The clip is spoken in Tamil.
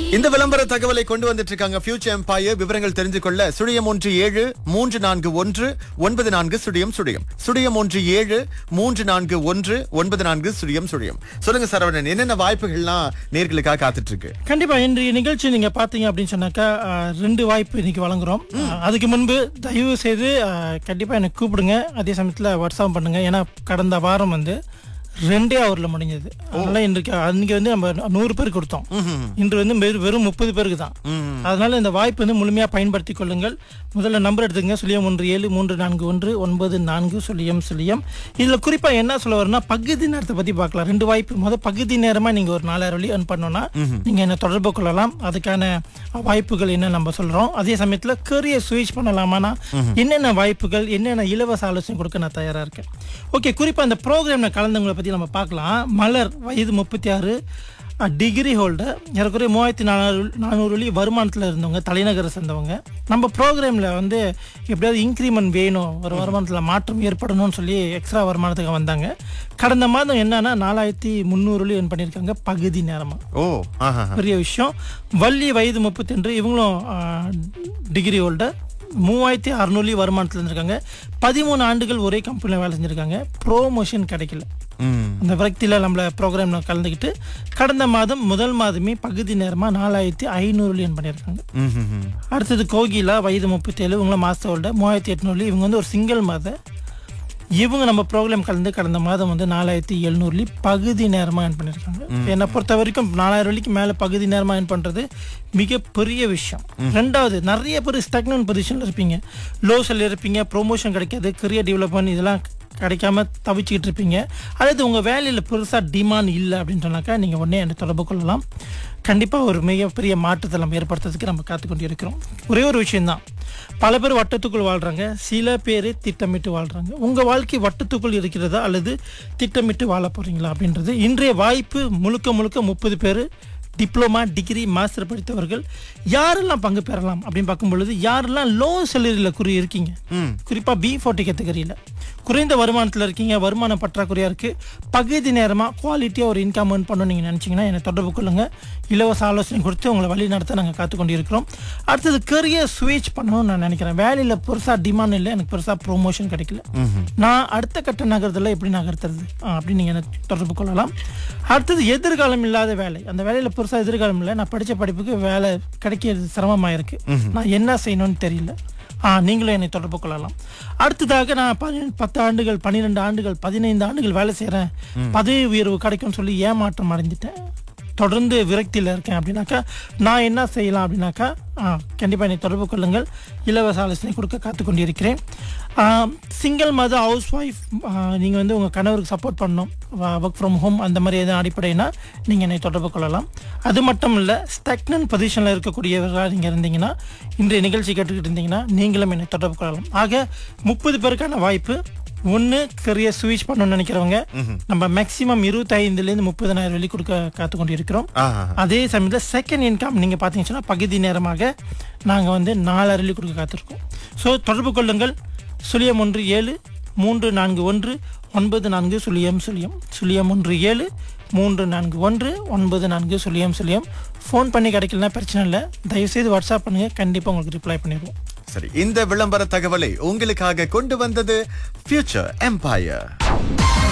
இந்த விளம்பர தகவலை கொண்டு வந்துட்டு இருக்காங்க ஃபியூச்சர் எம்பையர் விவரங்கள் தெரிஞ்சு கொள்ள சுழியம் ஒன்று ஏழு மூன்று நான்கு ஒன்று ஒன்பது நான்கு சுழியம் சுழியம் சுழியம் ஒன்று ஏழு மூன்று நான்கு ஒன்று ஒன்பது நான்கு சுழியம் சுழியம் சொல்லுங்க சரவணன் என்னென்ன வாய்ப்புகள்லாம் நேர்களுக்காக காத்துட்டு இருக்கு கண்டிப்பா இன்றைய நிகழ்ச்சி நீங்க பாத்தீங்க அப்படின்னு சொன்னாக்கா அஹ், ரெண்டு வாய்ப்பு இன்னைக்கு வழங்குறோம் அஹ், அதுக்கு முன்பு தயவு செய்து அஹ், கண்டிப்பா எனக்கு கூப்பிடுங்க அதே சமயத்துல வாட்ஸ்அப் பண்ணுங்க ஏன்னா கடந்த வாரம் வந்து ரெண்டே ஹவர்ல முடிஞ்சது அதனால இன்றைக்கு அன்னைக்கு வந்து நம்ம நூறு பேர் கொடுத்தோம் இன்று வந்து வெறும் வெறும் முப்பது பேருக்கு தான் அதனால இந்த வாய்ப்பு வந்து முழுமையா பயன்படுத்திக் கொள்ளுங்கள் முதல்ல நம்பர் எடுத்துங்க சுழியம் ஒன்று ஏழு மூன்று நான்கு ஒன்று ஒன்பது நான்கு சுழியம் சுழியம் இதுல குறிப்பா என்ன சொல்ல வரும்னா பகுதி நேரத்தை பத்தி பார்க்கலாம் ரெண்டு வாய்ப்பு முதல் பகுதி நேரமா நீங்க ஒரு நாலாயிரம் வழி earn பண்ணோம்னா நீங்க என்ன தொடர்பு கொள்ளலாம் அதுக்கான வாய்ப்புகள் என்ன நம்ம சொல்றோம் அதே சமயத்துல கரியர் சுவிச் பண்ணலாமானா என்னென்ன வாய்ப்புகள் என்னென்ன இலவச ஆலோசனை கொடுக்க நான் தயாரா இருக்கேன் ஓகே குறிப்பா இந்த ப்ரோக்ராம்ல கலந்தவங்களை பத்தி நம்ம பார்க்கலாம் மலர் வயது முப்பத்தி ஆறு டிகிரி ஹோல்டர் ஏறக்குறைய மூவாயிரத்தி நானூறு நானூறு வழி வருமானத்தில் இருந்தவங்க தலைநகரை சேர்ந்தவங்க நம்ம ப்ரோக்ராமில் வந்து எப்படியாவது இன்க்ரிமெண்ட் வேணும் ஒரு வருமானத்தில் மாற்றம் ஏற்படணும்னு சொல்லி எக்ஸ்ட்ரா வருமானத்துக்கு வந்தாங்க கடந்த மாதம் என்னன்னா நாலாயிரத்தி முந்நூறு வழி earn பண்ணியிருக்காங்க பகுதி நேரமாக ஓ ஆஹா பெரிய விஷயம் வள்ளி வயது முப்பத்தெண்டு இவங்களும் டிகிரி ஹோல்டர் மூவாயிரத்தி அறநூறு வருமானத்தில் இருந்திருக்காங்க பதிமூணு ஆண்டுகள் ஒரே கம்பெனியில் வேலை செஞ்சுருக்காங்க ப்ரோமோஷன் கிடைக்கல ம் அந்த விரக்தியில் நம்மள ப்ரோக்ராமில் கலந்துக்கிட்டு கடந்த மாதம் முதல் மாதமே பகுதி நேரமாக நாலாயிரத்தி ஐநூறு earn பண்ணியிருக்காங்க ம், ம், ம். அடுத்தது கோகிலா வயது முப்பத்தேழு இவங்களும் மாஸ்டரோட மூவாயிரத்தி எட்நூறு இவங்க வந்து ஒரு சிங்கிள் மாத இவங்க நம்ம ப்ரோக்ராம் கலந்து கடந்த மாதம் வந்து நாலாயிரத்தி எழுநூறுலி பகுதி நேரமாக earn பண்ணியிருக்காங்க என்னை பொறுத்த வரைக்கும் நாலாயிரம் வழிக்கு மேலே பகுதி நேரமாக earn பண்ணுறது மிகப்பெரிய விஷயம் ரெண்டாவது நிறைய பேர் ஸ்டக்னன் பொசிஷனில் இருப்பீங்க லோஸில் இருப்பீங்க ப்ரொமோஷன் கிடைக்காது கரியர் டெவலப்மெண்ட் இதெல்லாம் கிடைக்காம தவிச்சுக்கிட்டு இருப்பீங்க அல்லது உங்கள் வேலையில் பெருசாக டிமாண்ட் இல்லை அப்படின்னு சொன்னாக்கா நீங்கள் உடனே என்னை தொடர்பு கொள்ளலாம் கண்டிப்பாக ஒரு மிகப்பெரிய மாற்றத்தை நம்ம ஏற்படுத்துறதுக்கு நம்ம காத்துக்கொண்டு இருக்கிறோம் ஒரே ஒரு விஷயம்தான் பல பேர் வட்டத்துக்குள் வாழ்கிறாங்க சில பேர் திட்டமிட்டு வாழ்கிறாங்க உங்கள் வாழ்க்கை வட்டத்துக்குள் இருக்கிறதா அல்லது திட்டமிட்டு வாழ போகிறீங்களா அப்படின்றது இன்றைய வாய்ப்பு முழுக்க முழுக்க முப்பது பேர் டிப்ளமா டிகிரி மாஸ்டர் படித்தவர்கள் யாரெல்லாம் பங்கு பெறலாம் அப்படின்னு பார்க்கும் பொழுது யாரெல்லாம் லோ சேலரியில் குறி இருக்கீங்க குறிப்பாக பி ஃபோர்ட்டி கேட்டகரியில் குறைந்த வருமானத்தில் இருக்கீங்க வருமான பற்றாக்குறையாக இருக்குது பகுதி நேரமாக குவாலிட்டியாக ஒரு இன்கம் earn பண்ணணும் நீங்கள் நினச்சிங்கன்னா என்னை தொடர்பு கொள்ளுங்க இலவச ஆலோசனை கொடுத்து உங்களை வழி நடத்த நாங்கள் காத்துக்கொண்டு இருக்கிறோம் அடுத்தது கரியர் ஸ்விட்ச் பண்ணணும்னு நான் நினைக்கிறேன் வேலையில் பெருசாக டிமாண்ட் இல்லை எனக்கு பெருசாக ப்ரொமோஷன் கிடைக்கல நான் அடுத்த கட்ட நகரத்தில் எப்படி நகர்த்துறது ஆ, அப்படின்னு நீங்கள் என்னை தொடர்பு கொள்ளலாம் அடுத்தது எதிர்காலம் இல்லாத வேலை அந்த வேலையில் பெருசாக எதிர்காலம் இல்லை நான் படித்த படிப்புக்கு வேலை கிடைக்கிறது சிரமமாக இருக்கு நான் என்ன செய்யணும்னு தெரியல ஆ நீங்களும் என்னை தொடர்பு கொள்ளலாம் அடுத்ததாக நான் பதி- பத்து ஆண்டுகள் பன்னிரெண்டு ஆண்டுகள் பதினைந்து ஆண்டுகள் வேலை செய்கிறேன் பதவி உயர்வு கிடைக்கும்னு சொல்லி ஏமாற்றம் அடைஞ்சிட்டேன் தொடர்ந்து விரக்தியில் இருக்கேன் அப்படின்னாக்கா நான் என்ன செய்யலாம் அப்படின்னாக்கா கண்டிப்பாக என்னை தொடர்பு கொள்ளுங்கள் இலவச ஆலோசனை கொடுக்க காத்துக்கொண்டு இருக்கிறேன் சிங்கிள் மத ஹவுஸ் ஒய்ஃப் நீங்கள் வந்து உங்கள் கணவருக்கு சப்போர்ட் பண்ணணும் ஒர்க் ஃப்ரம் ஹோம் அந்த மாதிரி எதுவும் அடிப்படைனா நீங்கள் என்னை தொடர்பு கொள்ளலாம் அது மட்டும் இல்லை ஸ்டக்னன் பொசிஷனில் இருக்கக்கூடியவர்களாக நீங்கள் இருந்தீங்கன்னா இன்றைய நிகழ்ச்சி கேட்டுக்கிட்டு இருந்தீங்கன்னா நீங்களும் என்னை தொடர்பு கொள்ளலாம் ஆக முப்பது பேருக்கான வாய்ப்பு ஒன்று கரியர் ஸ்விட்ச் பண்ணணும்னு நினைக்கிறவங்க நம்ம மேக்ஸிமம் இருபத்தைந்துலேருந்து முப்பதனாயிரம் வெளி கொடுக்க காத்துக்கொண்டு இருக்கிறோம் ஆஹா அதே சமயத்தில் செகண்ட் இன்கம் நீங்கள் பார்த்தீங்கன்னா பகுதி நேரமாக நாங்கள் வந்து நாலாயிரம் வெள்ளி கொடுக்க காத்திருக்கோம் ஸோ தொடர்பு கொள்ளுங்கள் சுழியம் ஒன்று ஏழு மூன்று நான்கு ஒன்று ஒன்பது நான்கு சுழியம் சுழியம் சுழியம் ஒன்று ஏழு மூன்று நான்கு ஒன்று ஒன்பது நான்கு சுழியம் சுழியம் ஃபோன் பண்ணி கிடைக்கலனா பிரச்சனை இல்லை தயவுசெய்து வாட்ஸ்அப் பண்ணுங்கள் கண்டிப்பாக உங்களுக்கு ரிப்ளை பண்ணிடுவோம் சரி இந்த விளம்பர தகவலை உங்களுக்காக கொண்டு வந்தது ஃபியூச்சர் எம்பையர்